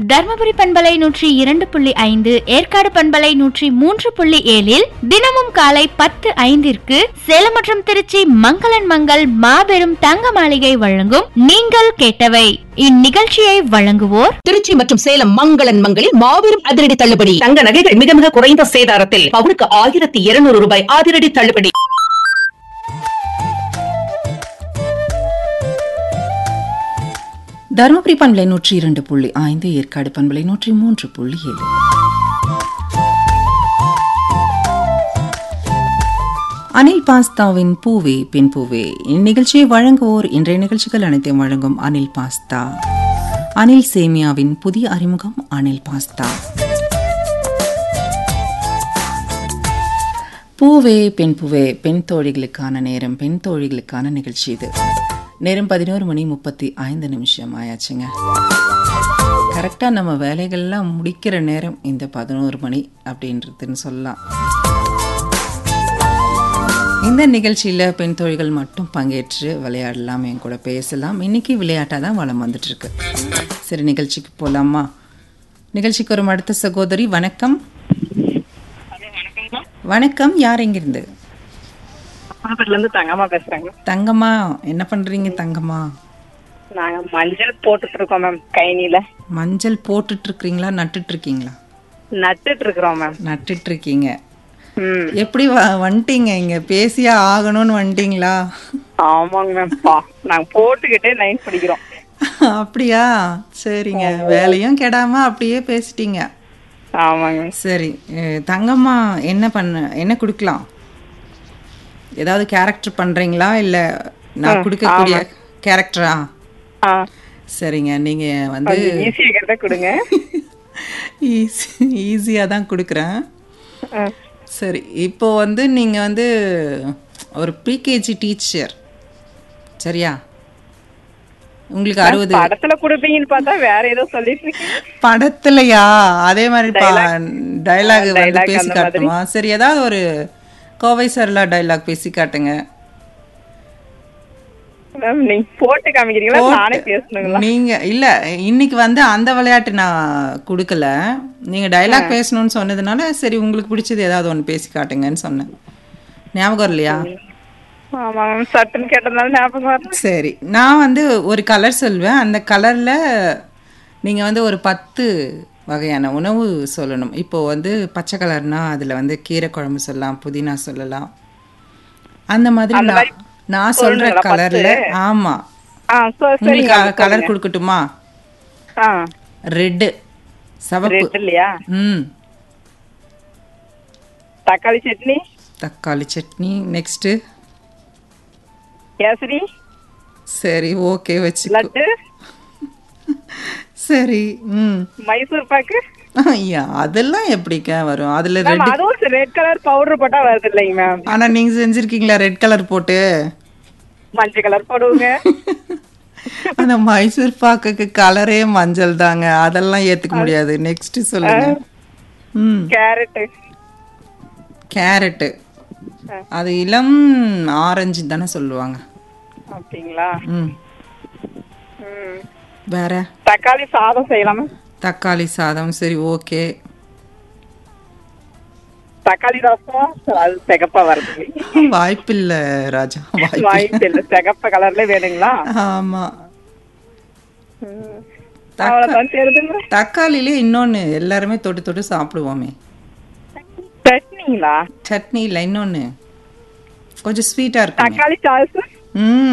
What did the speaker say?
தர்மபுரி பண்பலை நூற்றி இரண்டு புள்ளி ஐந்து ஏற்காடு பண்பலை நூற்றி மூன்று புள்ளி ஏழில் தினமும் காலை பத்து ஐந்திற்கு சேலம் மற்றும் திருச்சி மங்களன் மங்கள் மாபெரும் தங்க மாளிகை வழங்கும் நீங்கள் கேட்டவை இந்நிகழ்ச்சியை வழங்குவோர் திருச்சி மற்றும் சேலம் மங்களன் மங்களில் மாபெரும் அதிரடி தள்ளுபடி தங்க நகைகள் மிக மிக குறைந்த சேதாரத்தில் பவுனுக்கு ஆயிரத்தி இருநூறு ரூபாய் அதிரடி தள்ளுபடி தருமபுரி பண்பலை நூற்றி இரண்டு புள்ளி ஐந்து ஏற்காடு பண்பலை நூற்றி மூன்று புள்ளி ஏழு அனில் பாஸ்தாவின் பூவே பின் பூவே இந்நிகழ்ச்சியை வழங்குவோர் இன்றைய நிகழ்ச்சிகள் அனைத்தையும் வழங்கும் அனில் பாஸ்தா அனில் சேமியாவின் புதிய அறிமுகம் அனில் பாஸ்தா பூவே பெண் பூவே பெண் தோழிகளுக்கான நேரம் பெண் தோழிகளுக்கான நிகழ்ச்சி இது நேரம் பதினோரு மணி முப்பத்தி ஐந்து நிமிஷம் ஆயாச்சுங்க கரெக்டாக நம்ம வேலைகள்லாம் முடிக்கிற நேரம் இந்த பதினோரு மணி அப்படின்றதுன்னு சொல்லலாம் இந்த நிகழ்ச்சியில் பெண் தோழிகள் மட்டும் பங்கேற்று விளையாடலாம் என் கூட பேசலாம் இன்னைக்கு விளையாட்டாக தான் வளம் வந்துட்டு இருக்கு சரி நிகழ்ச்சிக்கு போகலாமா நிகழ்ச்சிக்கு வரும் அடுத்த சகோதரி வணக்கம் வணக்கம் யார் எங்கிருந்து மாவட்டத்துல இருந்து தங்கம்மா பேசுறேங்க தங்கம்மா என்ன பண்றீங்க தங்கம்மா நாங்க மஞ்சள் போட்டுட்டு இருக்கோம் மேம் கைனில மஞ்சள் போட்டுட்டு இருக்கீங்களா நட்டுட்டு இருக்கீங்களா நட்டுட்டு இருக்கிறோம் மேம் நட்டுட்டு இருக்கீங்க ம் எப்படி வ- வந்துட்டீங்க இங்க பேசியா ஆகணும்னு வந்துட்டீங்களா ஆமாங்க மேம் பா நாங்க போட்டுக்கிட்டே நைன் படிக்கிறோம் அப்படியா சரிங்க வேலையும் கெடாம அப்படியே பேசிட்டீங்க ஆமாங்க சரி அஹ், தங்கம்மா என்ன பண்ண என்ன கொடுக்கலாம் ஏதாவது கேரக்டர் பண்றீங்களா இல்ல நான் கொடுக்கக்கூடிய கேரக்டரா ஆ சரிங்க நீங்க வந்து கொஞ்சம் ஈஸியா கிட்ட கொடுங்க ஈஸி ஈஸியாக தான் கொடுக்குறேன் ஆ. சரி இப்போ வந்து நீங்கள் வந்து ஒரு ப்ரீகேஜி டீச்சர் சரியா உங்களுக்கு அறுபது படத்துல கொடுப்பீங்கன்னு பார்த்தா வேற ஏதோ சொல்லிட்டு இருக்கீங்க படத்துலையா அதே மாதிரி டைலாக் வந்து dialogue பேசி அந்த காட்டுமா சரி ஏதாவது ஒரு கோவை சரலா டைலாக் பேசி காட்டுங்க மேம் நீங்க போட்டு காமிக்கிறீங்களா நானே பேசணுங்களா நீங்க இல்ல இன்னைக்கு வந்து அந்த விளையாட்டு நான் கொடுக்கல நீங்க டைலாக் பேசணும்னு சொன்னதுனால சரி உங்களுக்கு பிடிச்சது ஏதாவது ஒன்று பேசி காட்டுங்கன்னு சொன்னேன் ஞாபகம் இல்லையா ஆமா மேம் சட்டுன்னு கேட்டதுனால ஞாபகம் வரல சரி நான் வந்து ஒரு கலர் சொல்வேன் அந்த கலர்ல நீங்க வந்து ஒரு பத்து வகையான உணவு சொல்லணும் இப்போ வந்து பச்சை கலர்னா அதுல வந்து கீரை குழம்பு சொல்லலாம் புதினா சொல்லலாம் அந்த மாதிரி நான் நான் சொல்ற சொல்லுங்களா, கலர்ல ஆமா ஆ சரி சரிங்க உங்களுக்கு கலர் கொடுக்கட்டுமா ஆ ரெட்டு சவப்பு ரெட் இல்லையா ம் தக்காளி சட்னி தக்காளி சட்னி நெக்ஸ்ட்டு கேசரி சரி ஓகே வச்சுக்கோ லட்டு சரி ம் மைசூர் பாக்கு ஐயா அதெல்லாம் எப்படிக்கா வரும் அதுல மேம் ரெட் அதுவும் ரெட் கலர் பவுடர் போட்டா வருது இல்லைங்க மேம் ஆனா நீங்க செஞ்சிருக்கீங்களா ரெட் கலர் போட்டு மஞ்சள் கலர் போடுவோங்க அந்த மைசூர் பாக்குக்கு கலரே மஞ்சள் தாங்க அதெல்லாம் ஏத்துக்க முடியாது நெக்ஸ்ட் சொல்லுங்க ம் கேரட் கேரட்டு அது இளம் ஆரஞ்சு தானே சொல்லுவாங்க அப்படிங்களா ம் ம். வேற தக்காளி சாதம் செய்யலாமா தக்காளி சாதம் சரி ஓகே தக்காளி ரசம் அது சிகப்பா வருது வாய்ப்பில்ல ராஜா வாய்ப்பு வாய்ப்பு இல்ல சிகப்ப கலர்ல வேணுங்களா ஆமா அவ்வளவுதான் தெரியுதுங்க தக்காளிலே இன்னொன்னு எல்லாருமே தொட்டு தொட்டு சாப்பிடுவோமே சட்னிங்களா சட்னி இல்லை இன்னொன்னு கொஞ்சம் ஸ்வீட்டா இருக்குமே தக்காளி சாஸ் ம்